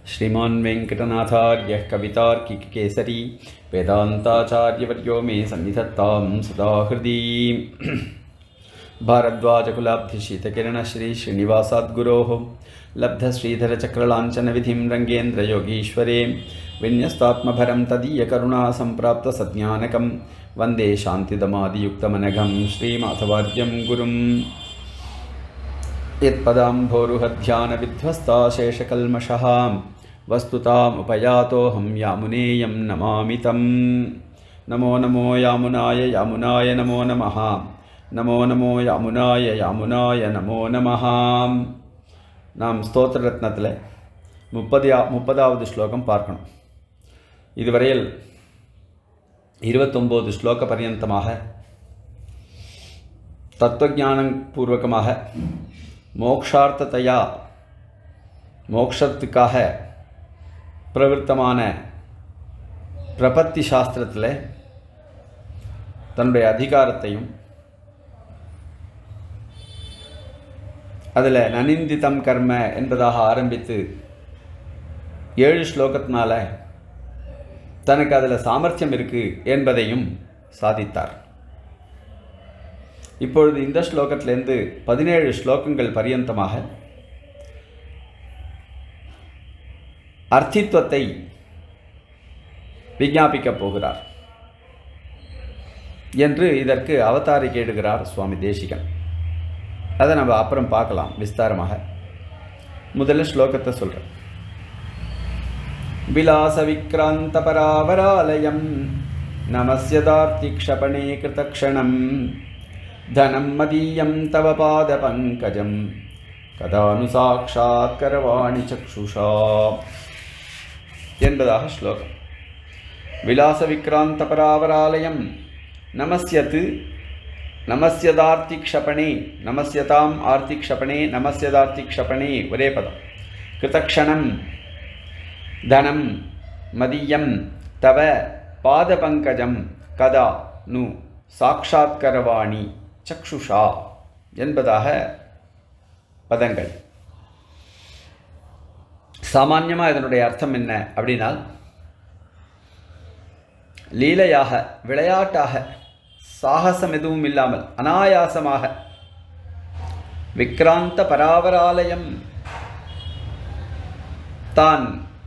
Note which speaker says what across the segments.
Speaker 1: श्रीमान् वेङ्कटनाथार्यः कवितार्किककेसरी वेदान्ताचार्यवर्यो मे सन्निधत्तां सदा हृदि भारद्वाजकुलाब्धिशीतकिरणश्रीश्रीनिवासाद्गुरोः लब्धश्रीधरचक्रलाञ्छनविधिं रङ्गेन्द्रयोगीश्वरे विन्यस्तात्मभरं तदीयकरुणा सम्प्राप्तसज्ञानकं वन्दे शान्तिदमादियुक्तमनघं श्रीमाधवार्यं गुरुम् यत्पदाम्भोरुहध्यानविध्वस्ताशेषकल्मषः वस्तुतामुपयातोऽहं यामुनेयं नमामि तं नमो नमो यामुनाय यामुनाय नमो नमः नमो नमो यामुनाय यामुनाय नमो நமः நாம் ஸ்தோத்திர ரத்னத்தில் முப்பது முப்பதாவது ஸ்லோகம் பார்க்கணும் இதுவரையில் இருபத்தொம்போது ஸ்லோக பர்யந்தமாக தத்துவஞானம் பூர்வகமாக மோக்ஷார்த்தத்தையா மோக்ஷத்துக்காக பிரவருத்தமான பிரபத்தி சாஸ்திரத்தில் தன்னுடைய அதிகாரத்தையும் அதில் நனிந்திதம் கர்ம என்பதாக ஆரம்பித்து ஏழு ஸ்லோகத்தினால தனக்கு அதில் சாமர்த்தியம் இருக்குது என்பதையும் சாதித்தார் இப்பொழுது இந்த ஸ்லோகத்திலேருந்து பதினேழு ஸ்லோகங்கள் பரியந்தமாக அர்த்தித்வத்தை விஞ்ஞாபிக்கப் போகிறார் என்று இதற்கு அவதாரி கேடுகிறார் சுவாமி தேசிகன் அதை நம்ம அப்புறம் பார்க்கலாம் விஸ்தாரமாக முதல்ல ஸ்லோகத்தை சொல்கிறேன் विलासविक्रान्तपरावरालयं नमस्यदार्तिक्षपणे कृतक्षणं धनं मदीयं तव पादपङ्कजं कदा नु साक्षात्करवाणि चक्षुषा என்பதாக ஸ்லோகம் விலாசவிக்ராந்தபராவராலயம் நமஸ்யத்து நமஸ்யதார்த்திக்ஷபணே நமஸ்யதாம் ஆர்த்திக்ஷபணே நமஸ்யதார்த்திக்ஷபணே ஒரே பதம் கிருதக்ஷணம் தனம் மதியம் தவ பாதபங்கஜம் கதா நு சாட்சாத்கரவாணி சக்ஷுஷா என்பதாக பதங்கள் சாமான்யமாக இதனுடைய அர்த்தம் என்ன அப்படின்னால் லீலையாக விளையாட்டாக சாகசம் எதுவும் இல்லாமல் அனாயாசமாக விக்ராந்த பராவராலயம் தான்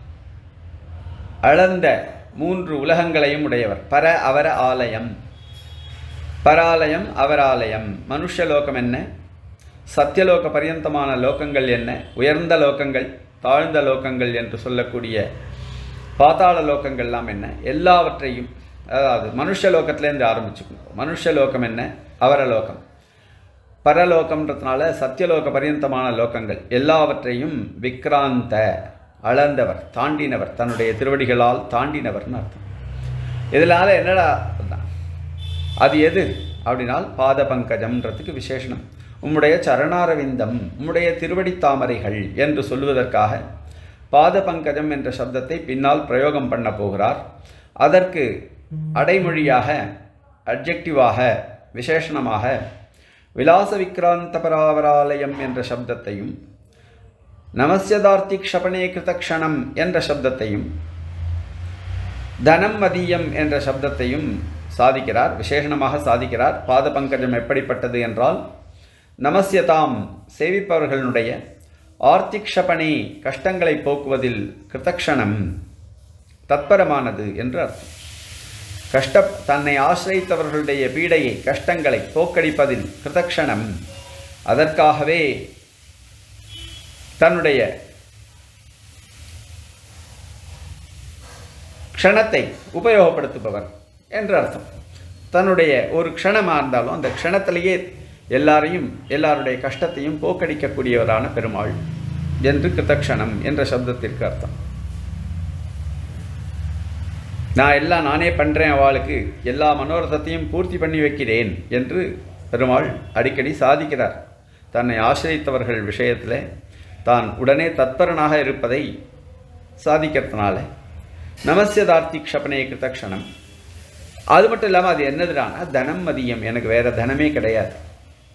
Speaker 1: அளந்த மூன்று உலகங்களையும் உடையவர் பர அவர ஆலயம் பராலயம் அவராலயம் மனுஷலோகம் என்ன சத்தியலோக பரியந்தமான லோகங்கள் என்ன உயர்ந்த லோகங்கள் தாழ்ந்த லோகங்கள் என்று சொல்லக்கூடிய பாதாள லோகங்கள்லாம் என்ன எல்லாவற்றையும் அதாவது மனுஷலோகத்திலேருந்து ஆரம்பிச்சுக்கணும் மனுஷலோகம் என்ன அவரலோகம் பரலோகம்ன்றதுனால சத்தியலோக பரியந்தமான லோகங்கள் எல்லாவற்றையும் விக்ராந்த அளந்தவர் தாண்டினவர் தன்னுடைய திருவடிகளால் தாண்டினவர்னு அர்த்தம் இதனால் என்னடா அது எது அப்படின்னால் பாத பங்கஜம்ன்றதுக்கு விசேஷனம் உம்முடைய சரணாரவிந்தம் உம்முடைய திருவடி தாமரைகள் என்று சொல்லுவதற்காக பாத பங்கஜம் என்ற சப்தத்தை பின்னால் பிரயோகம் பண்ண போகிறார் அதற்கு அடைமொழியாக அப்ஜெக்டிவாக விசேஷணமாக விலாச விக்ராந்த பராவராலயம் என்ற சப்தத்தையும் நமஸ்யதார்த்தி க்ஷபணே கிருதக்ஷணம் என்ற சப்தத்தையும் தனம் மதியம் என்ற சப்தத்தையும் சாதிக்கிறார் விசேஷணமாக சாதிக்கிறார் பாத பங்கஜம் எப்படிப்பட்டது என்றால் நமஸ்யதாம் சேவிப்பவர்களுடைய ஆர்த்திக்ஷபணே கஷ்டங்களை போக்குவதில் கிருதக்ஷணம் தத்பரமானது என்று அர்த்தம் கஷ்ட தன்னை ஆசிரியத்தவர்களுடைய பீடையை கஷ்டங்களை போக்கடிப்பதில் கிருதக்ஷணம் அதற்காகவே தன்னுடைய க்ஷணத்தை உபயோகப்படுத்துபவர் என்று அர்த்தம் தன்னுடைய ஒரு க்ஷணமாக இருந்தாலும் அந்த க்ஷணத்திலேயே எல்லாரையும் எல்லாருடைய கஷ்டத்தையும் போக்கடிக்கக்கூடியவரான பெருமாள் என்று கிருத்தக்ஷணம் என்ற சப்தத்திற்கு அர்த்தம் நான் எல்லாம் நானே பண்ணுறேன் அவளுக்கு எல்லா மனோரதத்தையும் பூர்த்தி பண்ணி வைக்கிறேன் என்று பெருமாள் அடிக்கடி சாதிக்கிறார் தன்னை ஆசிரியத்தவர்கள் விஷயத்தில் தான் உடனே தத்பரனாக இருப்பதை சாதிக்கிறதுனால நமசியதார்த்தி க்ஷபனே கிருத்தக்ஷணம் அது மட்டும் இல்லாமல் அது என்னதுடானா தனம் மதியம் எனக்கு வேறு தனமே கிடையாது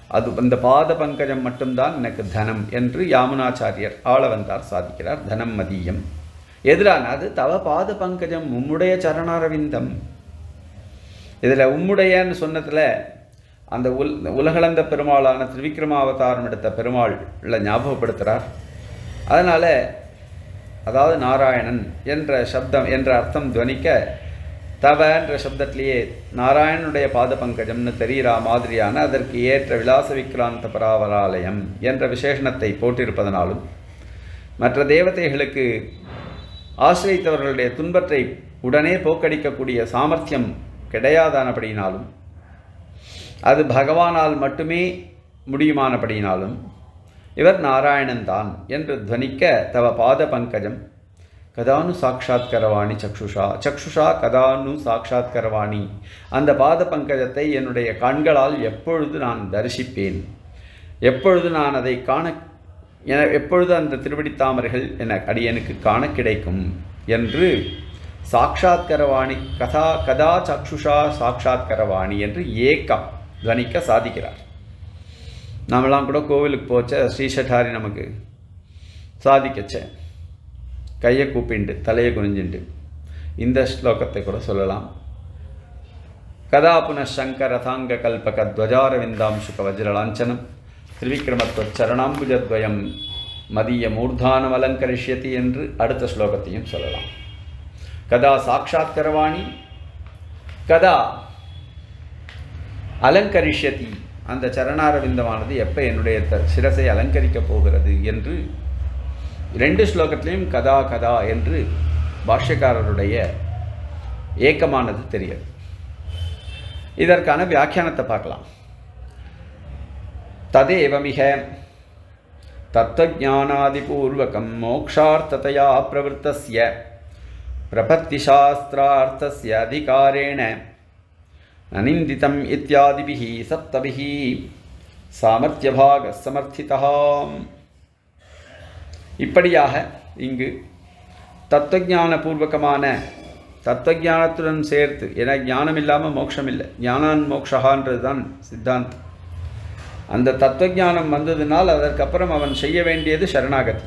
Speaker 1: அது அந்த பாத பங்கஜம் மட்டும்தான் எனக்கு தனம் என்று யாமுனாச்சாரியர் ஆள வந்தார் சாதிக்கிறார் தனம் மதியம் எதிரான அது தவ பாத பங்கஜம் உம்முடைய சரணாரவிந்தம் இதில் உம்முடையன்னு சொன்னதில் அந்த உல் உலகளந்த பெருமாளான திரிவிக்ரமாவதாரம் எடுத்த பெருமாள்ல ஞாபகப்படுத்துகிறார் அதனால் அதாவது நாராயணன் என்ற சப்தம் என்ற அர்த்தம் துவனிக்க தவ என்ற சப்தத்திலேயே நாராயணனுடைய பாத பங்கஜம்னு தெரிகிற மாதிரியான அதற்கு ஏற்ற விலாச விக்ராந்த பராவராலயம் என்ற விசேஷணத்தை போட்டிருப்பதனாலும் மற்ற தேவதைகளுக்கு ஆசிரியத்தவர்களுடைய துன்பத்தை உடனே போக்கடிக்கக்கூடிய சாமர்த்தியம் கிடையாதானபடியினாலும் அது பகவானால் மட்டுமே முடியுமானபடியினாலும் இவர் நாராயணன் தான் என்று துவனிக்க தவ பாத பங்கஜம் கதானு சாட்சாத்கரவாணி சக்ஷுஷா சக்ஷுஷா கதானு சாட்சாத்கரவாணி அந்த பாத பங்கஜத்தை என்னுடைய கண்களால் எப்பொழுது நான் தரிசிப்பேன் எப்பொழுது நான் அதை காண என எப்பொழுது அந்த திருவடி தாமரைகள் என அடியனுக்கு காண கிடைக்கும் என்று சாட்சாத்கரவாணி கதா கதா சக்ஷுஷா சாட்சாத்கரவாணி என்று ஏக்கம் துவனிக்க சாதிக்கிறார் நாமெல்லாம் கூட கோவிலுக்கு போச்ச ஸ்ரீசட்டாரி நமக்கு சாதிக்கச்ச கையை கூப்பிண்டு தலையை குனிஞ்சுண்டு இந்த ஸ்லோகத்தை கூட சொல்லலாம் கதா புனಃசங்கரதாங்க கல்பக துவஜாரவிந்தாம்சுக வஜ்ரலாஞ்சனம் திரிவிக்ரமத்வச்சரணாம்புஜத்வயம் மதிய மூர்தானம் அலங்கரிஷ்யதி என்று அடுத்த ஸ்லோகத்தையும் சொல்லலாம் கதா சாட்சாத்கரவாணி கதா அலங்கரிஷ்யதி அந்த சரணாரவிந்தமானது எப்போ என்னுடைய த சிரசை அலங்கரிக்கப் போகிறது என்று ரெண்டு ஸ்லோகத்திலையும் கதா கதா என்று பாஷ்யக்காரருடைய ஏக்கமானது தெரியுது இதற்கான வியாக்கியானத்தை பார்க்கலாம் ததேவமிக தத்துவஜானாதிபூர்வகம் மோக்ஷார்த்ததையா பிரவருத்தஸ்ய பிரபத்திசாஸ்திரார்த்தஸ்ய அதிகாரேண நனிந்திதம் இத்தியாதிபிः சப்தபிः சாமர்த்தியபாக சமர்த்திதாம் இப்படியாக இங்கு தத்துவஞான பூர்வகமான தத்துவஞானத்துடன் சேர்த்து ஏன்னா ஞானம் இல்லாமல் மோட்சம் இல்லை ஞானான் மோக்ஷகான்றது தான் சித்தாந்தம் அந்த தத்துவஞானம் வந்ததுனால் அதற்கப்புறம் அவன் செய்ய வேண்டியது சரணாகதி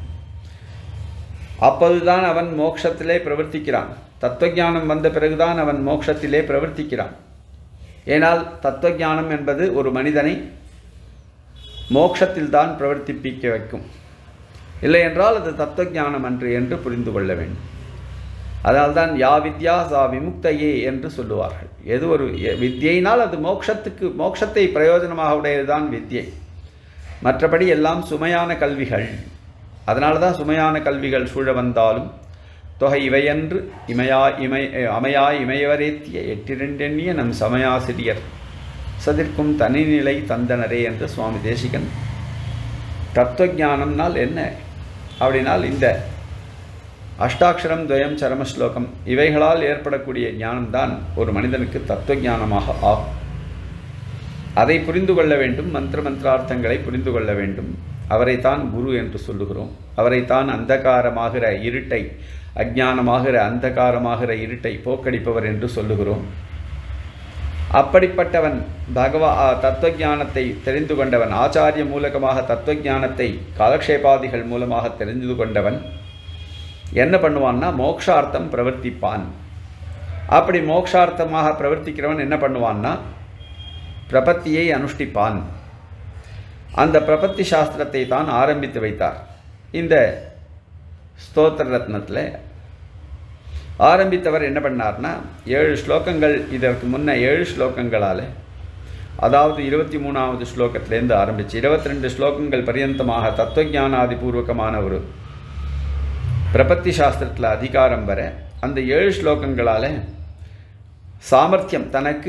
Speaker 1: அப்போதுதான் அவன் மோட்சத்திலே பிரவர்த்திக்கிறான் தத்துவஞானம் வந்த பிறகுதான் அவன் மோட்சத்திலே பிரவர்த்திக்கிறான் ஏனால் தத்துவஞானம் என்பது ஒரு மனிதனை மோட்சத்தில் தான் பிரவர்த்திப்பிக்க வைக்கும் இல்லை என்றால் அது தத்துவஞானம் அன்று என்று புரிந்து கொள்ள வேண்டும் அதனால்தான் யா வித்யா சா விமுக்தையே என்று சொல்லுவார்கள் எது ஒரு எ- வித்யினால் அது மோட்சத்துக்கு மோட்சத்தை பிரயோஜனமாக உடையதுதான் வித்யை மற்றபடி எல்லாம் சுமையான கல்விகள் அதனால தான் சுமையான கல்விகள் சூழ வந்தாலும் தொகை இவையன்று இமையா இமை அமையா இமையவரேத்திய எட்டிரண்டெண்ணிய நம் சமயாசிரியர் சதிர்க்கும் தனிநிலை தந்தனரே என்று சுவாமி தேசிகன் தத்துவஞானம்னால் என்ன அப்படின்னால் இந்த அஷ்டாட்சரம் துவயம் சரம ஸ்லோகம் இவைகளால் ஏற்படக்கூடிய ஞானம்தான் ஒரு மனிதனுக்கு தத்துவஞானமாக ஆகும் அதை புரிந்து கொள்ள வேண்டும் மந்திர மந்திரார்த்தங்களை புரிந்து கொள்ள வேண்டும் அவரைத்தான் குரு என்று சொல்லுகிறோம் அவரைத்தான் அந்தகாரமாகிற இருட்டை அஜ்ஞானமாகிற அந்தகாரமாகிற இருட்டை போக்கடிப்பவர் என்று சொல்லுகிறோம் அப்படிப்பட்டவன் பகவா ஆ, தத்துவஞானத்தை தெரிந்து கொண்டவன் ஆச்சாரிய மூலகமாக தத்துவஞானத்தை காலக்ஷேபாதிகள் மூலமாக தெரிந்து கொண்டவன் என்ன பண்ணுவான்னா மோக்ஷார்த்தம் பிரவர்த்திப்பான் அப்படி மோக்ஷார்த்தமாக பிரவர்த்திக்கிறவன் என்ன பண்ணுவான்னா பிரபத்தியை அனுஷ்டிப்பான் அந்த பிரபத்தி சாஸ்திரத்தை தான் ஆரம்பித்து வைத்தார் இந்த ஸ்தோத்திர ரத்னத்தில் ஆரம்பித்தவர் என்ன பண்ணார்னா ஏழு ஸ்லோகங்கள் இதற்கு முன்ன ஏழு ஸ்லோகங்களால் அதாவது இருபத்தி மூணாவது ஸ்லோகத்திலேருந்து ஆரம்பித்து இருபத்தி ரெண்டு ஸ்லோகங்கள் பரியந்தமாக தத்துவஞானாதிபூர்வகமான ஒரு பிரபத்தி சாஸ்திரத்தில் அதிகாரம் வர அந்த ஏழு ஸ்லோகங்களால் சாமர்த்தியம் தனக்கு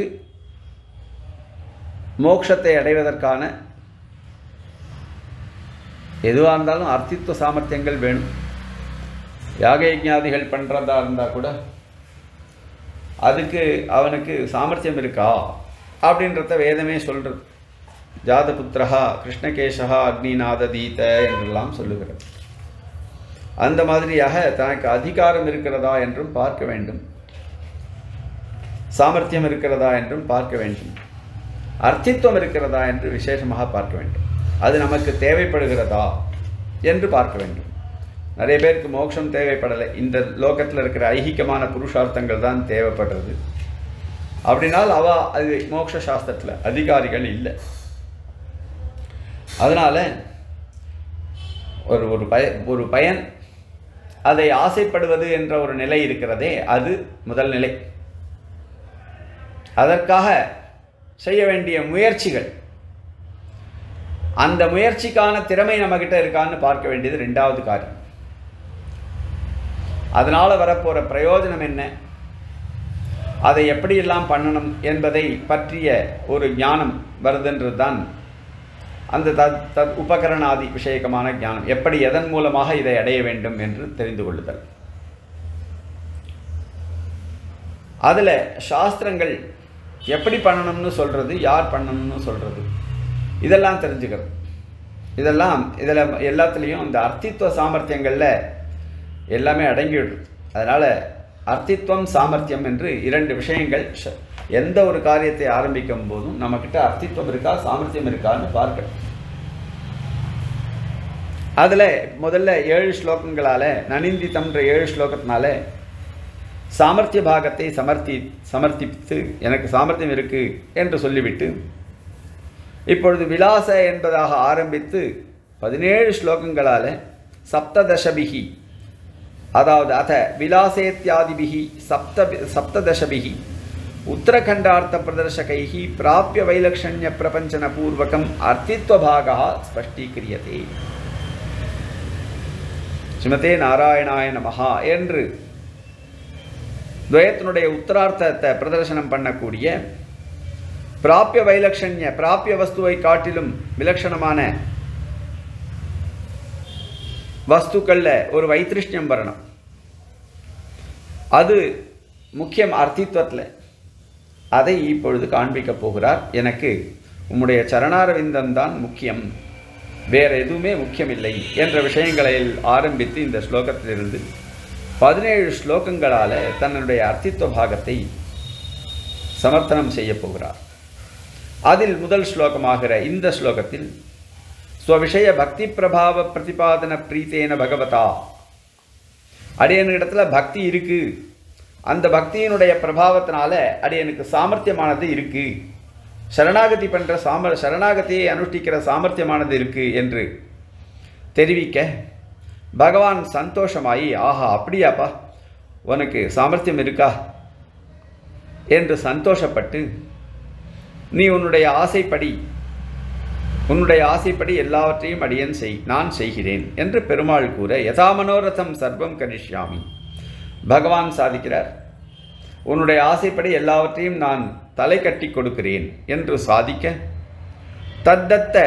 Speaker 1: மோட்சத்தை அடைவதற்கான எதுவாக இருந்தாலும் அர்த்தித்துவ சாமர்த்தியங்கள் வேணும் யாக யஜ்ஞாதிகள் பண்ணுறதா இருந்தால் கூட அதுக்கு அவனுக்கு சாமர்த்தியம் இருக்கா அப்படின்றத வேதமே சொல்கிறது ஜாதபுத்திரஹா கிருஷ்ணகேசா அக்னிநாத தீத என்றெல்லாம் சொல்லுகிறது அந்த மாதிரியாக தனக்கு அதிகாரம் இருக்கிறதா என்றும் பார்க்க வேண்டும் சாமர்த்தியம் இருக்கிறதா என்றும் பார்க்க வேண்டும் அர்த்தித்துவம் இருக்கிறதா என்று விசேஷமாக பார்க்க வேண்டும் அது நமக்கு தேவைப்படுகிறதா என்று பார்க்க வேண்டும் நிறைய பேருக்கு மோட்சம் தேவைப்படலை இந்த லோகத்தில் இருக்கிற ஐகிகமான புருஷார்த்தங்கள் தான் தேவைப்படுறது அப்படின்னால் அவ அது மோட்ச சாஸ்திரத்தில் அதிகாரிகள் இல்லை அதனால் ஒரு ஒரு பய ஒரு பயன் அதை ஆசைப்படுவது என்ற ஒரு நிலை இருக்கிறதே அது முதல் நிலை அதற்காக செய்ய வேண்டிய முயற்சிகள் அந்த முயற்சிக்கான திறமை நம்மக்கிட்ட இருக்கான்னு பார்க்க வேண்டியது ரெண்டாவது காரியம் அதனால் வரப்போகிற பிரயோஜனம் என்ன அதை எப்படியெல்லாம் பண்ணணும் என்பதை பற்றிய ஒரு ஞானம் வருதுன்றது தான் அந்த தத் தத் உபகரணாதி விஷயகமான ஞானம் எப்படி எதன் மூலமாக இதை அடைய வேண்டும் என்று தெரிந்து கொள்ளுதல் அதில் சாஸ்திரங்கள் எப்படி பண்ணணும்னு சொல்கிறது யார் பண்ணணும்னு சொல்கிறது இதெல்லாம் தெரிஞ்சுக்கிறது இதெல்லாம் இதில் எல்லாத்துலேயும் இந்த அர்த்தித்துவ சாமர்த்தியங்களில் எல்லாமே அடங்கிவிடுது அதனால் அர்த்தித்துவம் சாமர்த்தியம் என்று இரண்டு விஷயங்கள் ஷ- எந்த ஒரு காரியத்தை ஆரம்பிக்கும் போதும் நம்மக்கிட்ட அர்த்தித்துவம் இருக்கா சாமர்த்தியம் இருக்கான்னு பார்க்கணும் அதில் முதல்ல ஏழு ஸ்லோகங்களால் நனிந்தித்தம்ன்ற ஏழு ஸ்லோகத்தினால சாமர்த்திய பாகத்தை சமர்த்தி சமர்ப்பித்து எனக்கு சாமர்த்தியம் இருக்கு என்று சொல்லிவிட்டு இப்பொழுது விலாச என்பதாக ஆரம்பித்து பதினேழு ஸ்லோகங்களால் சப்ததசபிகி அதாவது அத விலாசேத்தியாதிபிகி சப்த சப்ததசபிகி உத்தரகண்டார்த்த பிரதர்சகைः பிராப்பிய வைலக்ஷண்ய பிரபஞ்சன பூர்வகம் அர்த்தித்வபாகः ஸ்பஷ்டீக்கிரியதே ஸ்ரீமதே நாராயணாய நமஹா என்று துவயத்தினுடைய உத்தரார்த்தத்தை பிரதர்சனம் பண்ணக்கூடிய பிராப்பிய வைலக்ஷண்ய பிராப்பிய வஸ்துவை காட்டிலும் விலட்சணமான வஸ்துக்களில் ஒரு வைத்திருஷ்ணியம் வரணும் அது முக்கியம் அர்த்தித்வத்தில் அதை இப்பொழுது காண்பிக்கப் போகிறார் எனக்கு உம்முடைய சரணாரவிந்தம் தான் முக்கியம் வேற எதுவுமே முக்கியமில்லை என்ற விஷயங்களை ஆரம்பித்து இந்த ஸ்லோகத்திலிருந்து பதினேழு ஸ்லோகங்களால் தன்னுடைய அர்த்தித்துவ பாகத்தை சமர்த்தனம் செய்ய போகிறார் அதில் முதல் ஸ்லோகமாகிற இந்த ஸ்லோகத்தில் ஸ்வவிஷய பக்தி பிரபாவ பிரதிபாதன பிரீத்தேன பகவதா அடியனிடத்துல பக்தி இருக்கு அந்த பக்தியினுடைய பிரபாவத்தினால அடியனுக்கு சாமர்த்தியமானது இருக்கு சரணாகதி பண்ற சாம சரணாகதியை அனுஷ்டிக்கிற சாமர்த்தியமானது இருக்கு என்று தெரிவிக்க பகவான் சந்தோஷமாயி ஆஹா அப்படியாப்பா உனக்கு சாமர்த்தியம் இருக்கா என்று சந்தோஷப்பட்டு நீ உன்னுடைய ஆசைப்படி உன்னுடைய ஆசைப்படி எல்லாவற்றையும் அடியன் செய் நான் செய்கிறேன் என்று பெருமாள் கூற யதா மனோரதம் சர்வம் கரிஷ்யாமி பகவான் சாதிக்கிறார் உன்னுடைய ஆசைப்படி எல்லாவற்றையும் நான் தலை கட்டி கொடுக்கிறேன் என்று சாதிக்க தத்தத்த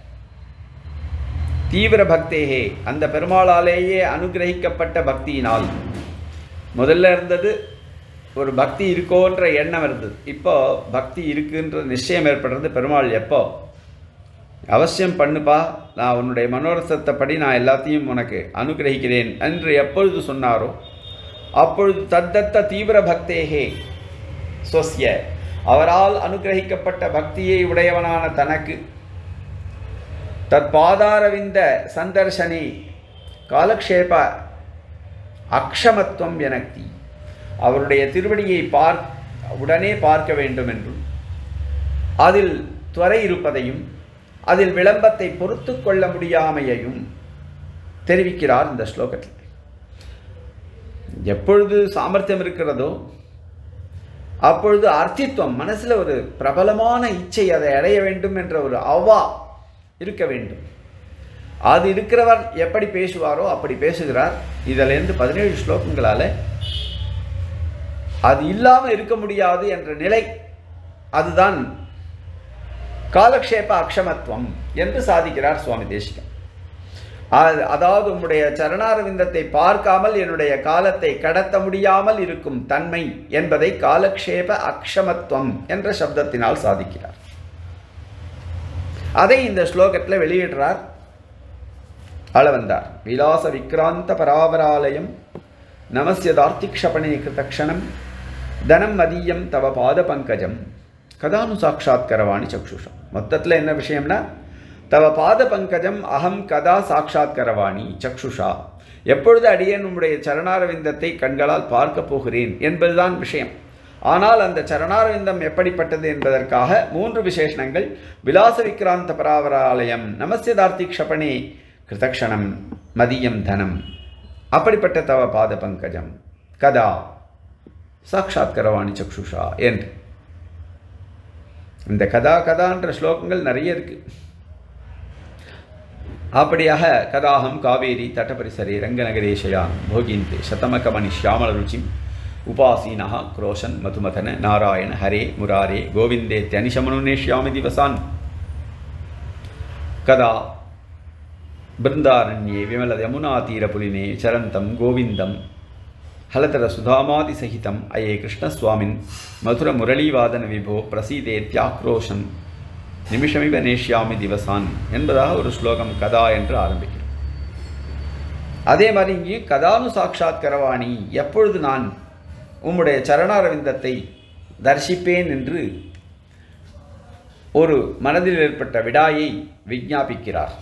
Speaker 1: தீவிர பக்தேகே அந்த பெருமாளாலேயே அனுகிரகிக்கப்பட்ட பக்தியினால் முதல்ல இருந்தது ஒரு பக்தி இருக்கோன்ற எண்ணம் இருந்தது இப்போ பக்தி இருக்குன்ற நிச்சயம் ஏற்படுறது பெருமாள் எப்போ அவசியம் பண்ணுப்பா நான் உன்னுடைய மனோரசத்தை படி நான் எல்லாத்தையும் உனக்கு அனுகிரகிக்கிறேன் என்று எப்பொழுது சொன்னாரோ அப்பொழுது தத்தத்த தீவிர பக்தேகே சொஸ்ய அவரால் அனுகிரகிக்கப்பட்ட பக்தியை உடையவனான தனக்கு தற்பாதாரவிந்த சந்தர்சனே காலக்ஷேப அக்ஷமத்துவம் எனக்தி அவருடைய திருவடியை பார் உடனே பார்க்க வேண்டும் என்றும் அதில் துறை இருப்பதையும் அதில் விளம்பத்தை பொறுத்து கொள்ள முடியாமையையும் தெரிவிக்கிறார் இந்த ஸ்லோகத்தில் எப்பொழுது சாமர்த்தியம் இருக்கிறதோ அப்பொழுது அர்த்தித்துவம் மனசுல ஒரு பிரபலமான இச்சை அதை அடைய வேண்டும் என்ற ஒரு அவா இருக்க வேண்டும் அது இருக்கிறவர் எப்படி பேசுவாரோ அப்படி பேசுகிறார் இதிலிருந்து பதினேழு ஸ்லோகங்களால அது இல்லாமல் இருக்க முடியாது என்ற நிலை அதுதான் காலக்ஷேப அக்ஷமத்துவம் என்று சாதிக்கிறார் சுவாமி தேசிகன் அது- அதாவது உம்முடைய சரணாரவிந்தத்தை பார்க்காமல் என்னுடைய காலத்தை கடத்த முடியாமல் இருக்கும் தன்மை என்பதை காலக்ஷேப அக்ஷமத்துவம் என்ற சப்தத்தினால் சாதிக்கிறார் அதை இந்த ஸ்லோகத்தில் வெளியிடுறார் அளவந்தார் விலாச விக்ராந்த பராவராலயம் நமஸ்யதார்த்திக்ஷபணே கிருதக்ஷணம் தனம் மதியம் தவ பாத பங்கஜம் கதானு சாட்சாத்கரவாணி சக்ஷுஷா மொத்தத்தில் என்ன விஷயம்னா தவ பாத பங்கஜம் அகம் கதா சாட்சாத்கரவாணி சக்ஷுஷா எப்பொழுது அடியேன் உம்முடைய சரணாரவிந்தத்தை கண்களால் பார்க்கப் போகிறேன் என்பதுதான் விஷயம் ஆனால் அந்த சரணாரவிந்தம் எப்படிப்பட்டது என்பதற்காக மூன்று விசேஷணங்கள் விலாச விக்ராந்த பராவராலயம் நமஸ்யதார்த்தி க்ஷபணே கிருதக்ஷணம் மதியம் தனம் அப்படிப்பட்ட தவ பாத பங்கஜம் கதா சாட்சாத்கரவாணி சக்ஷுஷா என்று இந்த கதா கதான்ற ஸ்லோகங்கள் நிறைய இருக்கு அப்படியாக கதாகம் காவேரி தட்டபரிசரே ரங்கநகரேஷயான் போகிந்தே சதமகமணி ஷியாமல ருச்சிம் உபாசீனா குரோஷன் மதுமதன நாராயண ஹரே முராரே கோவிந்தே தனிஷமனுநேஷ்யாமி திவசான் கதா பிருந்தாரண்யே விமல யமுனாதீரபுலினே சரந்தம் கோவிந்தம் ಹಲತರ ಸುಧಾಮಾದಿ ಸಹಿತಂ ಅಯೇ ಕೃಷ್ಣಸ್ವಾಮಿನ್ ಮಧುರ ಮುರಳೀವಾದನ ವಿಭೋ பிரசீதேத்யாக்ரோஷன் நிமிஷமிவ நேஷ்யாமி திவசான் என்பதாக ஒரு ஸ்லோகம் கதா என்று ஆரம்பிக்கிறது அதே மாதிரி இங்கேயும் கதானு சாட்சாத்கரவாணி எப்பொழுது நான் உம்முடைய சரணாரவிந்தத்தை தரிசிப்பேன் என்று ஒரு மனதில் ஏற்பட்ட விடாயை விஞ்ஞாபிக்கிறார்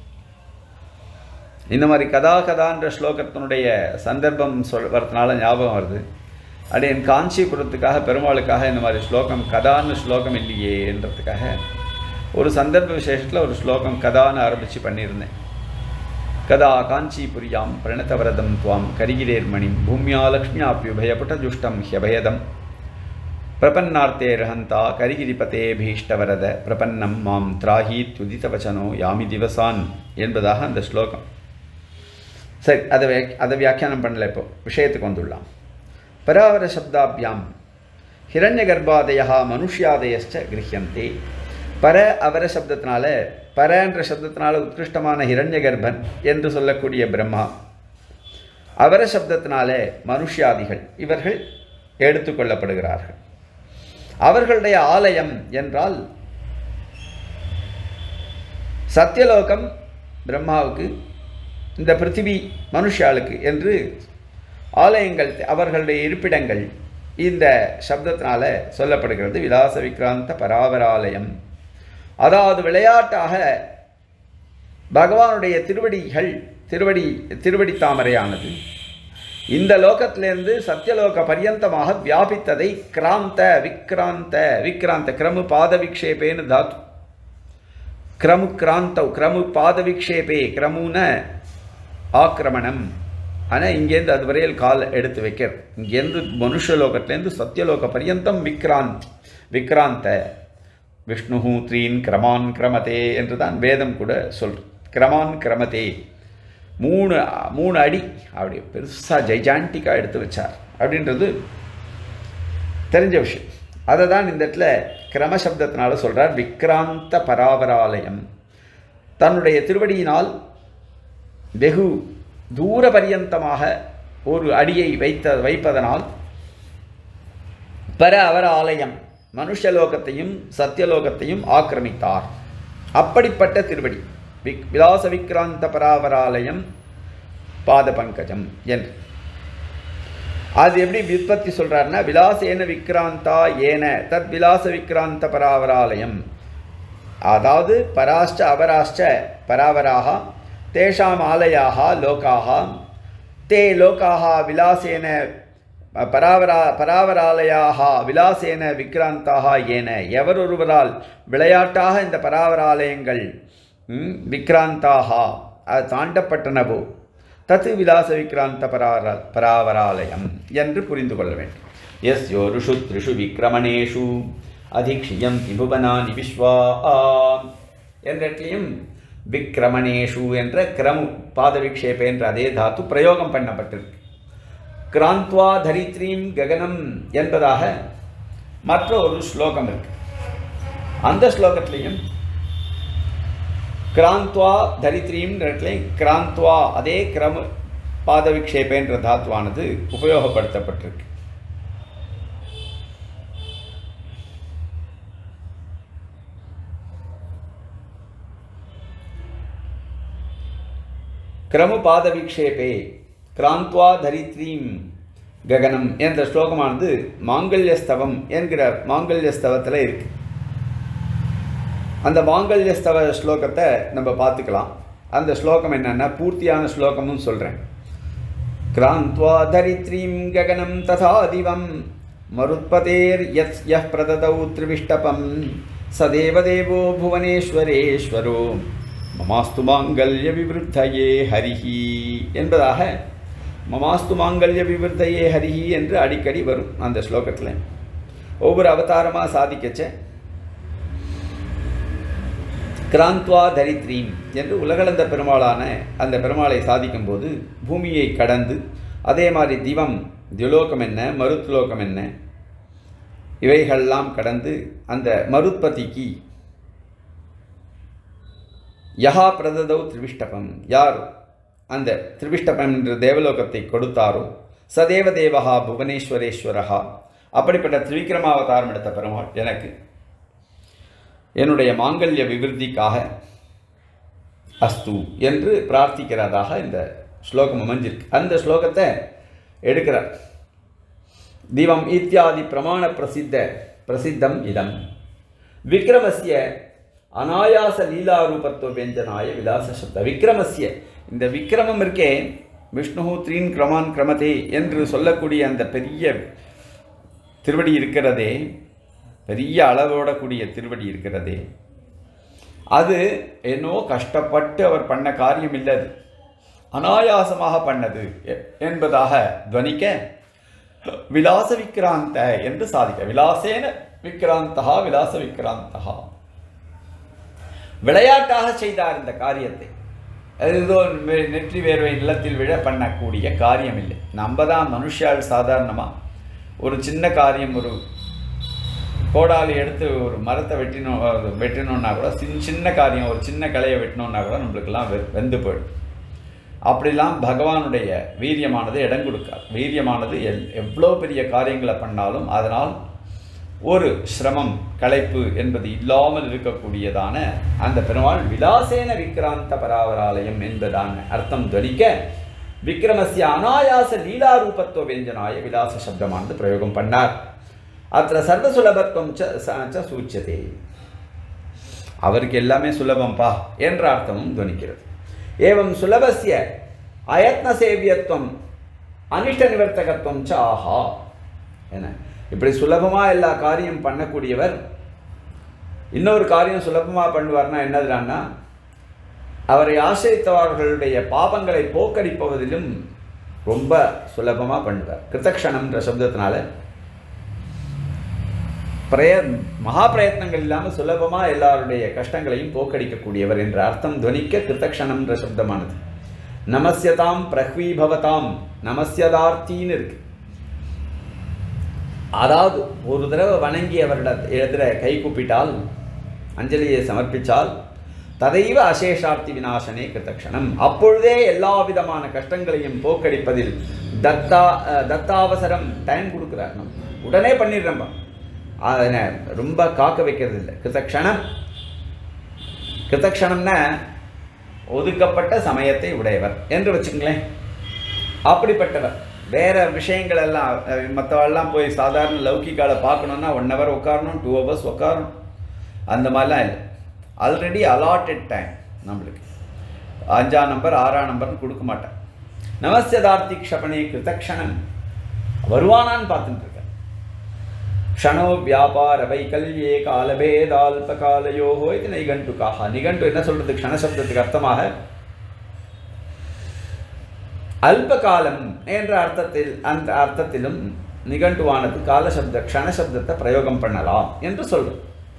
Speaker 1: இந்த மாதிரி கதா கதான்ற ஸ்லோகத்தினுடைய சந்தர்ப்பம் சொல் வரதுனால ஞாபகம் வருது அப்படியே என் காஞ்சிபுரத்துக்காக பெருமாளுக்காக இந்த மாதிரி ஸ்லோகம் கதான்னு ஸ்லோகம் இல்லையேன்றதுக்காக ஒரு சந்தர்ப்ப விசேஷத்தில் ஒரு ஸ்லோகம் கதான்னு ஆரம்பித்து பண்ணியிருந்தேன் கதா காஞ்சிபுரியாம் பிரணதவரதம் துவாம் கரிகிரேர்மணிம் பூமியா லக்ஷ்மியாப்யுபயபுட்டஜுஷ்டம் ஹியபயதம் பிரபன்னார்த்தே ரஹந்தா கரிகிரிபதே பீஷ்டவரத பிரபன்னம் மாம் திராஹீத்யுதிதவச்சனோ யாமி திவசான் என்பதாக அந்த ஸ்லோகம் சரி அதை வே அதை வியாக்கியானம் பண்ணல இப்போ விஷயத்துக்கு வந்துடலாம் பராவர சப்தாபியாம் ஹிரண்ய கர்ப்பாதயா மனுஷ்யாதயச்ச கிரஹியந்தே பர அவர சப்தத்தினால பரன்ற சப்தத்தினால உத்கிருஷ்டமான ஹிரண்ய கர்ப்பன் என்று சொல்லக்கூடிய பிரம்மா அவர சப்தத்தினால மனுஷ்யாதிகள் இவர்கள் எடுத்துக்கொள்ளப்படுகிறார்கள் அவர்களுடைய ஆலயம் என்றால் சத்தியலோகம் பிரம்மாவுக்கு இந்த பிருத்திவி மனுஷாளுக்கு என்று ஆலயங்கள் அவர்களுடைய இருப்பிடங்கள் இந்த சப்தத்தினால சொல்லப்படுகிறது விலாச விக்ராந்த பராவராலயம் அதாவது விளையாட்டாக பகவானுடைய திருவடிகள் திருவடி திருவடி தாமரையானது இந்த லோகத்திலிருந்து சத்தியலோக பரியந்தமாக வியாபித்ததை கிராந்த விக்ராந்த விக்ராந்த கிரமு பாத விக்ஷேபேன்னு தாத்து கிரமு கிராந்தவ் கிரமு பாத விக்ஷேபே கிரமுன ஆக்கிரமணம் ஆனால் இங்கேருந்து அது வரையில் கால் எடுத்து வைக்கிறது இங்கேருந்து மனுஷலோகத்திலேருந்து சத்தியலோக பரியந்தம் விக்ராந்த் விக்ராந்த விஷ்ணு த்ரீன் கிரமான் கிரமதே என்று தான் வேதம் கூட சொல் கிரமான் கிரமதே மூணு மூணு அடி அப்படி பெருசாக ஜெய்ஜாண்டிக்காக எடுத்து வச்சார் அப்படின்றது தெரிஞ்ச விஷயம் அதை தான் இந்த இடத்துல கிரமசப்தத்தினால சொல்கிறார் விக்ராந்த பராவராலயம் தன்னுடைய திருவடியினால் வெகு தூர பரியந்தமாக ஒரு அடியை வைத்த வைப்பதனால் பர அவர ஆலயம் மனுஷலோகத்தையும் சத்தியலோகத்தையும் ஆக்கிரமித்தார் அப்படிப்பட்ட திருவடி விக் விலாச விக்ராந்த பராவராலயம் பாத பங்கஜம் என்று அது எப்படி விற்பத்தி சொல்றாருன்னா விலாசேன விக்ராந்தா ஏன தத் விலாச விக்ராந்த பராவராலயம் அதாவது பராஷ்ட அபராஷ்ட பராவராக தேஷாம் ஆலயாக லோகாக தே லோகாக விலாசேன பராவரா பராவராலயாக விலாசேன விக்ராந்தாக ஏன எவர் ஒருவரால் விளையாட்டாக இந்த பராவராலயங்கள் ம், விக்ராந்தாக அது தாண்டப்பட்டனவோ தத்து விலாச விக்ராந்த பரார பராவராலயம் என்று புரிந்து கொள்ள வேண்டும் எஸ் யோருஷு த்ரிஷு விக்ரமணேஷு அதிக்ஷியம் திபுவனானி விஸ்வா என்ற இடத்துலையும் விக்ரமணேஷு என்ற கிரமு பாதவிக்ஷேப என்ற அதே தாத்து பிரயோகம் பண்ணப்பட்டிருக்கு கிராந்த்வா தரித்ரீம் ககனம் என்பதாக மற்ற ஒரு ஸ்லோகம் இருக்கு அந்த ஸ்லோகத்திலையும் கிராந்த்வா தரித்ரீம் இடத்துலையும் கிராந்த்வா அதே கிரம பாதவிக்ஷேப என்ற தாத்துவானது உபயோகப்படுத்தப்பட்டிருக்கு கிரமபாதவிக்ஷேபே கிராந்த்வா தரித்ரீம் ககனம் என்ற ஸ்லோகமானது மாங்கல்யஸ்தவம் என்கிற மாங்கல்யஸ்தவத்தில் இருக்கு அந்த மாங்கல்யஸ்தவ ஸ்லோகத்தை நம்ம பார்த்துக்கலாம் அந்த ஸ்லோகம் என்னென்னா பூர்த்தியான ஸ்லோகமும் சொல்கிறேன் क्रान्त्वा धरित्रीं गगनं तथा दिवं मरुत्पतेर्यत् यः प्रददौ त्रिविष्टपं स देवदेवो भुवनेश्वरेश्वरो மமாஸ்து மாங்கல்ய விவருத்தையே ஹரிஹி என்பதாக மமாஸ்து மாங்கல்ய விவருத்தையே ஹரிஹி என்று அடிக்கடி வரும் அந்த ஸ்லோகத்தில் ஒவ்வொரு அவதாரமாக சாதிக்கச்ச கிராந்த்வா தரித்ரீம் என்று உலகளந்த பெருமாளான அந்த பெருமாளை சாதிக்கும்போது பூமியை கடந்து அதே மாதிரி திவம் தியுலோகம் என்ன மருத்லோகம் என்ன இவைகள்லாம் கடந்து அந்த மருத்பதிக்கு யஹா பிரததௌ திரிவிஷ்டபம் யார் அந்த திரிவிஷ்டபம் என்ற தேவலோகத்தை கொடுத்தாரோ சதேவ தேவஹா புவனேஸ்வரேஸ்வரஹா அப்படிப்பட்ட திரிவிக்ரமாவதாரம் எடுத்த பெருமாள் எனக்கு என்னுடைய மாங்கல்ய விவிருத்திக்காக அஸ்து என்று பிரார்த்திக்கிறதாக இந்த ஸ்லோகம் அமைஞ்சிருக்கு அந்த ஸ்லோகத்தை எடுக்கிறார் தீபம் இத்தியாதி பிரமாண பிரசித்த பிரசித்தம் இதம் விக்ரமஸ்ய அனாயாச லீலாரூபத்துவ வியஞ்சனாய விலாச சப்த விக்ரமஸ்ய இந்த விக்ரமம் இருக்கே விஷ்ணு த்ரீன் கிரமான் கிரமதே என்று சொல்லக்கூடிய அந்த பெரிய திருவடி இருக்கிறதே பெரிய அளவோட கூடிய திருவடி இருக்கிறதே அது என்னோ கஷ்டப்பட்டு அவர் பண்ண காரியம் இல்லை அது அனாயாசமாக பண்ணது எ- என்பதாக துவனிக்க விலாச விக்ராந்த என்று சாதிக்க விலாசேன விக்ராந்தகா விலாச விக்ராந்தகா விளையாட்டாக செய்தார் இந்த காரியத்தை அது ஏதோ வெ- நெற்றி வேர்வை நிலத்தில் விழ பண்ணக்கூடிய காரியம் இல்லை நம்ம தான் மனுஷால் சாதாரணமாக ஒரு சின்ன காரியம் ஒரு கோடாலி எடுத்து ஒரு மரத்தை வெட்டினோம் அது வெட்டினோம்னா கூட சின்ன சின்ன காரியம் ஒரு சின்ன கிளையை வெட்டினோம்னா கூட நம்மளுக்கெல்லாம் வெ வெந்து போயிடும் அப்படிலாம் பகவானுடைய வீரியமானது இடம் கொடுக்காது வீரியமானது எல் எவ்வளோ பெரிய காரியங்களை பண்ணாலும் அதனால் ஒரு சிரமம் களைப்பு என்பது இல்லாமல் இருக்கக்கூடியதான அந்த பெருமாள் விலாசேன விக்ராந்த பராவராலயம் என்பதான அர்த்தம் துவனிக்க விக்ரமஸ்ய அனாயாச லீலாரூபத்துவ வியஞ்சனாய விலாச சப்தமானது பிரயோகம் பண்ணார் அத்த சர்வசுலபத்துவம் ச ச- ச சூச்சியதே அவருக்கு எல்லாமே சுலபம்பா என்ற அர்த்தமும் துவனிக்கிறது ஏவம் சுலபஸ்ய அயத்ன சேவியத்துவம் அனிஷ்ட நிவர்த்தகத்துவம் ச ஆஹா என இப்படி சுலபமாக எல்லா காரியம் பண்ணக்கூடியவர் இன்னொரு காரியம் சுலபமாக பண்ணுவார்னா என்னதுடான்னா அவரை ஆசிரித்தவர்களுடைய பாபங்களை போக்கடிப்பதிலும் ரொம்ப சுலபமாக பண்ணுவார் கிருத்தக்ஷணம்ன்ற சப்தத்தினால பிரய மகா பிரயத்னங்கள் இல்லாமல் சுலபமாக எல்லாருடைய கஷ்டங்களையும் போக்கடிக்கக்கூடியவர் என்ற அர்த்தம் துவனிக்க கிருத்தக்ஷணம்ன்ற சப்தமானது நமஸ்யதாம் பிரஹ்வீபவதாம் நமஸ்யதார்த்தின்னு இருக்கு அதாவது ஒரு தடவை வணங்கி அவரிட எதிர கை கூப்பிட்டால் அஞ்சலியை சமர்ப்பித்தால் ததைவ அசேஷார்த்தி விநாசனே கிருத்தக்ஷணம் அப்பொழுதே எல்லா விதமான கஷ்டங்களையும் போக்கடிப்பதில் தத்தா அஹ், தத்தாவசரம் டைம் கொடுக்குறார் நம்ம உடனே பண்ணிடுறோம்பா அதனை ரொம்ப காக்க வைக்கிறது இல்லை கிருத்தக்ஷணம் கிருத்தக்ஷணம்னா ஒதுக்கப்பட்ட சமயத்தை உடையவர் என்று வச்சுங்களேன் அப்படிப்பட்டவர் வேற விஷயங்கள் எல்லாம் அஹ், மற்றவெல்லாம் போய் சாதாரண லௌகிக்கால பார்க்கணுன்னா ஒன் ஹவர் உட்காரணும் டூ ஹவர்ஸ் உட்காரணும் அந்த மாதிரிலாம் இல்லை ஆல்ரெடி அலாட்டட் டைம் நம்மளுக்கு அஞ்சாம் நம்பர் ஆறாம் நம்பர்னு கொடுக்க மாட்டேன் நமஸ்யதார்த்தி க்ஷபணே கிருதக்ஷணம் வருவானான்னு பார்த்துட்டு இருக்கேன் க்ஷணோ வியாபார வைகல்யே காலபேதால்ப காலயோகோ இது நிகண்டுக்காக நிகண்டு என்ன சொல்றது க்ஷணசப்தத்துக்கு அர்த்தமாக அல்பகாலம் என்ற அர்த்தத்தில் அந்த அர்த்தத்திலும் நிகண்டுவானது காலசப்த க்ஷணசப்தத்தை பிரயோகம் பண்ணலாம் என்று சொல்றது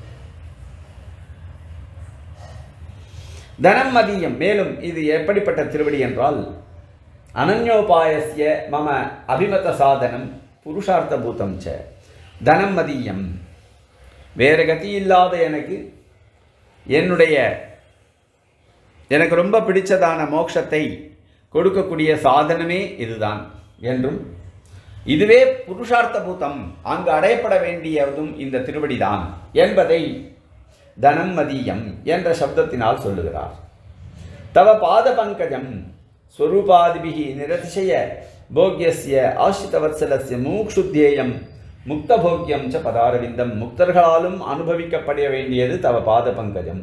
Speaker 1: தனம் மதியம் மேலும் இது எப்படிப்பட்ட திருவடி என்றால் அனன்யோபாயஸ்ய மம அபிமத சாதனம் புருஷார்த்த பூதம் ச தனம் மதியம் வேறு கதி இல்லாத எனக்கு என்னுடைய எனக்கு ரொம்ப பிடிச்சதான மோட்சத்தை கொடுக்கக்கூடிய சாதனமே இதுதான் என்றும் இதுவே புருஷார்த்த பூதம் அங்கு அடையப்பட வேண்டியதும் இந்த திருவடிதான் என்பதை தனம் மதியம் என்ற சப்தத்தினால் சொல்லுகிறார் தவ பாத பங்கஜம் ஸ்வரூபாதிபிகி நிரதிசய போக்யஸ்ய ஆசிரிதவத்சலஸ்ய மூக்ஷுத்யேயம் முக்தபோக்கியம் ச பதாரவிந்தம் முக்தர்களாலும் அனுபவிக்கப்பட வேண்டியது தவ பாத பங்கஜம்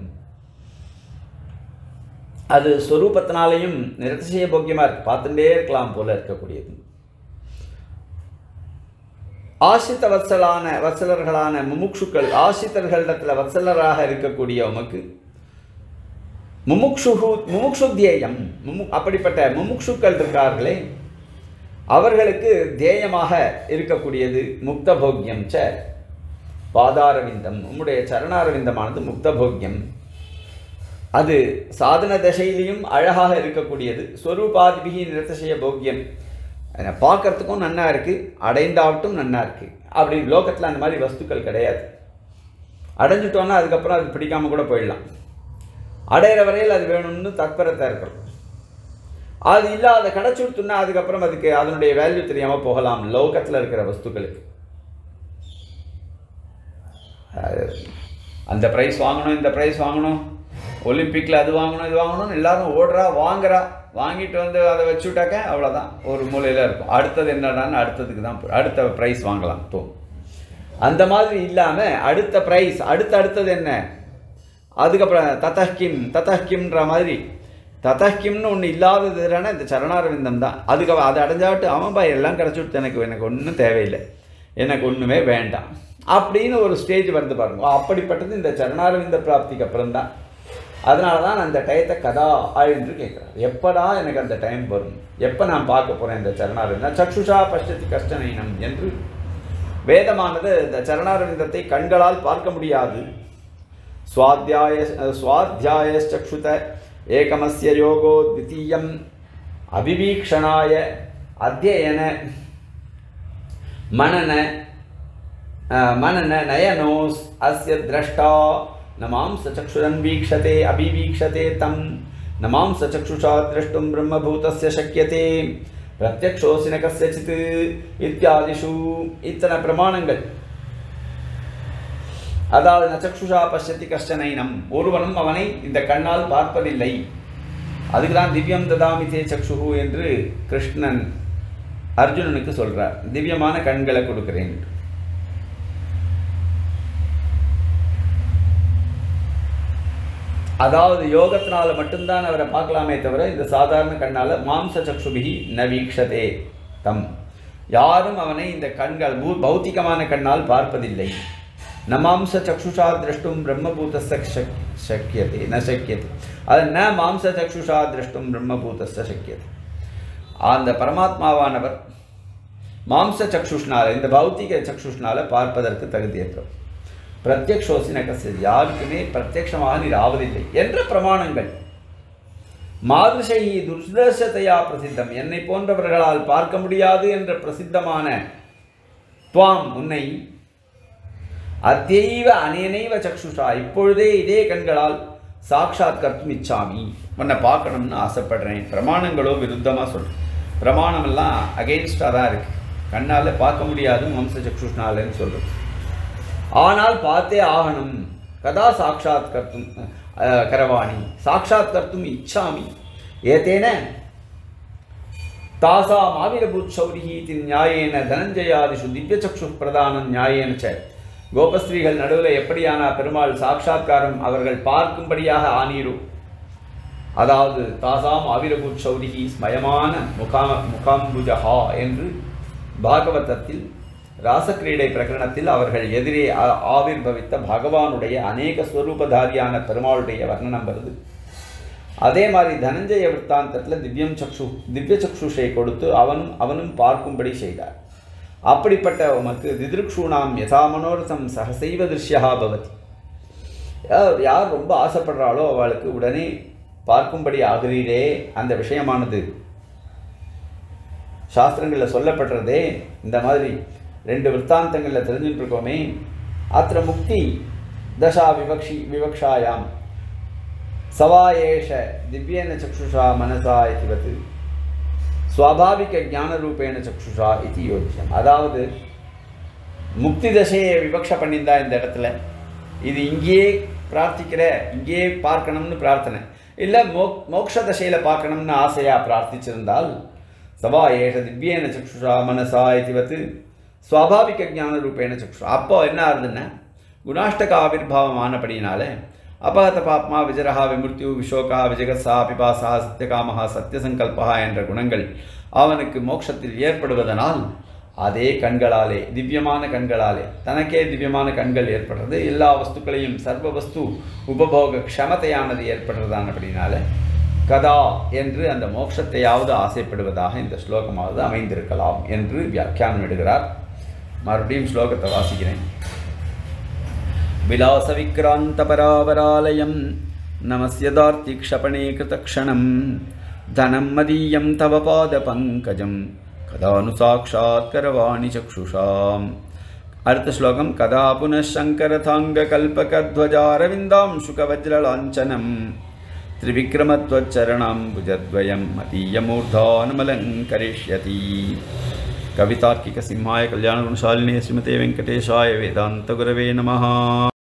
Speaker 1: அது ஸ்வரூபத்தினாலையும் நிரதிசய போக்கியமாக இருக்கு பார்த்துட்டே இருக்கலாம் போல இருக்கக்கூடியது ஆசித்த வத்சலான வத்சலர்களான முமுட்சுக்கள் ஆசித்தர்களிடத்தில் வத்சலராக இருக்கக்கூடிய உமக்கு முமுக்ஷு முமுக்ஷுத்தியேயம் முமு அப்படிப்பட்ட முமுக்ஷுக்கள் இருக்கார்களே அவர்களுக்கு தேயமாக இருக்கக்கூடியது முக்தபோக்கியம் ச பாதாரவிந்தம் உம்முடைய சரணாரவிந்தமானது முக்தபோக்கியம் அது சாதன தசையிலையும் அழகாக இருக்கக்கூடியது ஸ்வரூபாதிபிகி நிரத்தசய போக்கியம் அதை பார்க்கறதுக்கும் நன்னா இருக்குது அடைந்தாவட்டும் நன்னா இருக்குது அப்படி லோகத்தில் அந்த மாதிரி வஸ்துக்கள் கிடையாது அடைஞ்சிட்டோன்னா அதுக்கப்புறம் அது பிடிக்காம கூட போயிடலாம் அடையிற வரையில் அது வேணும்னு தற்பரத்தை இருக்கிறோம் அது இல்லாத கிடச்சுடுத்துன்னா அதுக்கப்புறம் அதுக்கு அதனுடைய வேல்யூ தெரியாமல் போகலாம் லோகத்தில் இருக்கிற வஸ்துக்களுக்கு அது அந்த ப்ரைஸ் வாங்கணும் இந்த ப்ரைஸ் வாங்கணும் ஒலிம்பிக்கில் அது வாங்கணும் இது வாங்கணும்னு எல்லாரும் ஓடுறா வாங்குறா வாங்கிட்டு வந்து அதை வச்சுட்டாக்க அவ்வளோதான் ஒரு மூலையில் இருக்கும் அடுத்தது என்னடான்னு அடுத்ததுக்கு தான் போ- அடுத்த ப்ரைஸ் வாங்கலாம் இப்போ அந்த மாதிரி இல்லாமல் அடுத்த ப்ரைஸ் அடுத்த அடுத்தது என்ன அதுக்கப்புறம் ததஹ்கிம் ததஹ்கிம்ன்ற மாதிரி ததஹ்கிம்னு ஒன்று இல்லாததுனா இந்த சரணாரவிந்தம் தான் அதுக்கு அதை அடைஞ்சாட்டு அவன்பா எல்லாம் கிடச்சுட்டு எனக்கு எனக்கு ஒன்றும் தேவையில்லை எனக்கு ஒன்றுமே வேண்டாம் அப்படின்னு ஒரு ஸ்டேஜ் வந்து பாருங்க அப்படிப்பட்டது இந்த சரணாரவிந்த பிராப்திக்கு அப்புறம் தான் அதனால தான் நான் அந்த டயத்தை கதா என்று கேட்குறேன் எப்படா எனக்கு அந்த டைம் வரும் எப்போ நான் பார்க்க போகிறேன் இந்த சரணாரவிந்தம் சக்ஷுஷா பஷ்டத்தி கஷ்டநீனம் என்று வேதமானது இந்த சரணாரவிந்தத்தை கண்களால் பார்க்க முடியாது स्वाध्याय स्वाध्यायश्चक्षुत एकमस्य योगो द्वितीयम् अविवीक्षणाय अध्ययन मनन अ, मनन नयनोस् अस्य द्रष्टा न मां सचक्षुरन् वीक्षते अभिवीक्षते तं न मां सचक्षुषा द्रष्टुं ब्रह्मभूतस्य शक्यते प्रत्यक्षोऽसि न कस्यचित् इत्यादिषु इத்தனை பிரமாணங்கள் அதாவது நச்சக்ஷுஷா பஷ்யத்தி கஷ்டனைனம் ஒருவனும் அவனை இந்த கண்ணால் பார்ப்பதில்லை அதுக்கு தான் திவ்யம் ததாமி தே சக்ஷுகு என்று கிருஷ்ணன் அர்ஜுனனுக்கு சொல்றார் திவ்யமான கண்களை கொடுக்கிறேன் என்று. அதாவது யோகத்தினால மட்டும்தான் அவரை பார்க்கலாமே தவிர இந்த சாதாரண கண்ணால மாம்ச சக்ஷுபிகி ந வீக்ஷதே தம் யாரும் அவனை இந்த கண்கள் பூ பௌத்திகமான கண்ணால் பார்ப்பதில்லை ந மாம்ச சக்ஷுஷா திரஷ்டும் பிரம்மபூதஸ்ய சக் சக்கியதே ந சக்கியதே அது ந மாம்ச சக்ஷுஷா திரஷ்டும் பிரம்மபூதஸ்ய சக்கியதே அந்த பரமாத்மாவானவர் மாம்ச சக்ஷுஷ்னால இந்த பௌத்திக சக்ஷுஷ்னால பார்ப்பதற்கு தகுதியற்றவர் பிரத்யக்ஷோசி நகசு யாருக்குமே பிரத்யக்ஷமாக நீர் ஆவதில்லை என்ற பிரமாணங்கள் மாதிருஷை துர்தர்ஷத்தையா பிரசித்தம் என்னை போன்றவர்களால் பார்க்க முடியாது என்ற பிரசித்தமான துவாம் உன்னை அத்தியைவ அனேனைவ சக்ஷுஷா இப்பொழுதே இதே கண்களால் சாட்சாத் கர்த்தும் இச்சாமி உன்னை பார்க்கணும்னு ஆசைப்படுறேன் பிரமாணங்களோ விருத்தமாக சொல்கிறேன் பிரமாணமெல்லாம் அகெயின்ஸ்டாக தான் இருக்குது கண்ணால் பார்க்க முடியாது வம்ச சக்ஷுஷ்னாலன்னு சொல்கிறது ஆனால் பார்த்தே ஆகணும் கதா சாட்சாத் கர்த்தும் அஹ், கரவாணி சாட்சாத் கர்த்தும் இச்சாமி ஏத்தேன தாசாம் ஆவிரபூத் சௌரிஹீதி நியாயேன தனஞ்சயாதிஷு திவ்யசக்ஷு பிரதானம் நியாயேன ச கோபஸ்திரீகள் நடுவில் எப்படியானா பெருமாள் சாட்சாத்காரம் அவர்கள் பார்க்கும்படியாக ஆனீரோ அதாவது தாசாம் ஆவிரபூத் சௌரிஹி ஸ்மயமான முகா முகாம்புஜஹா என்று பாகவதத்தில் ராசக்கிரீடை பிரகரணத்தில் அவர்கள் எதிரே ஆ- ஆவிர்பவித்த பகவானுடைய அநேக ஸ்வரூபதாரியான பெருமாளுடைய வர்ணனம் வருது அதே மாதிரி தனஞ்சய விற்த்தாந்தத்தில் திவ்யம் சக்ஷு திவ்ய சக்ஷுஷை கொடுத்து அவனும் அவனும் பார்க்கும்படி செய்தார் அப்படிப்பட்ட உமக்கு திதிருக்ஷூணாம் யதா மனோரதம் சகசைவ திருஷ்யா பவதி யார் யார் ரொம்ப ஆசைப்படுறாளோ அவளுக்கு உடனே பார்க்கும்படி ஆகிறீரே அந்த விஷயமானது சாஸ்திரங்களில் சொல்லப்படுறதே இந்த மாதிரி ரெண்டு விற்த்தாந்தங்களில் தெரிஞ்சுட்டு இருக்கோமே அத்திர முக்தி தசா விவக்ஷி விவக்ஷாயாம் சவாயேஷ திவ்யேன சக்ஷுஷா மனசா இதுவத்து சுவாபாவிக ஞானரூபேண சக்ஷுஷா இது யோக்கியம் அதாவது முக்தி தசையை விவக்ஷ பண்ணியிருந்தா இந்த இடத்துல இது இங்கேயே பிரார்த்திக்கிற இங்கேயே பார்க்கணும்னு பிரார்த்தனை இல்லை மோக் மோக்ஷ தசையில் பார்க்கணும்னு ஆசையாக பிரார்த்திச்சிருந்தால் சவா ஏஷ திவ்யேன சக்ஷுஷா மனசா இதுவத்து சுவாபாவிக ஞான ரூபேண சக்ஷு அப்போ என்ன ஆகுதுன்னா குணாஷ்டக ஆவிர்வாவம் ஆனபடினாலே அபகத பாப்மா விஜரஹா விமுர்த்தியு விஷோகா விஜகசா பிபாசா சத்தியகாமஹா சத்தியசங்கல்பா என்ற குணங்கள் அவனுக்கு மோட்சத்தில் ஏற்படுவதனால் அதே கண்களாலே திவ்யமான கண்களாலே தனக்கே திவ்யமான கண்கள் ஏற்படுறது எல்லா வஸ்துக்களையும் சர்வ வஸ்து உபபோக க்ஷமத்தையானது ஏற்படுறதானபடினால கதா என்று அந்த மோட்சத்தையாவது ஆசைப்படுவதாக இந்த ஸ்லோகமாவது அமைந்திருக்கலாம் என்று வியாக்கியானம் எடுகிறார் மறுபடியும் ஸ்லோகத்தை வாசிக்கிறேன் विलासविक्रान्तपरावरालयं नमस्यदार्तिक्षपणे कृतक्षणं धनं मदीयं तव पादपङ्कजं कदा नु साक्षात्करवाणि चक्षुषाम् अर्थश्लोकं कदा पुनः शङ्करथाङ्गकल्पकध्वजारविन्दांशुकवज्रलाञ्छनं त्रिविक्रमत्वच्चरणाम्बुजद्वयं मदीयमूर्धानुमलङ्करिष्यति कवितार्किकसिंहाय कल्याणगुणशालिने श्रीमते वेङ्कटेशाय वेदान्तगुरवे नमः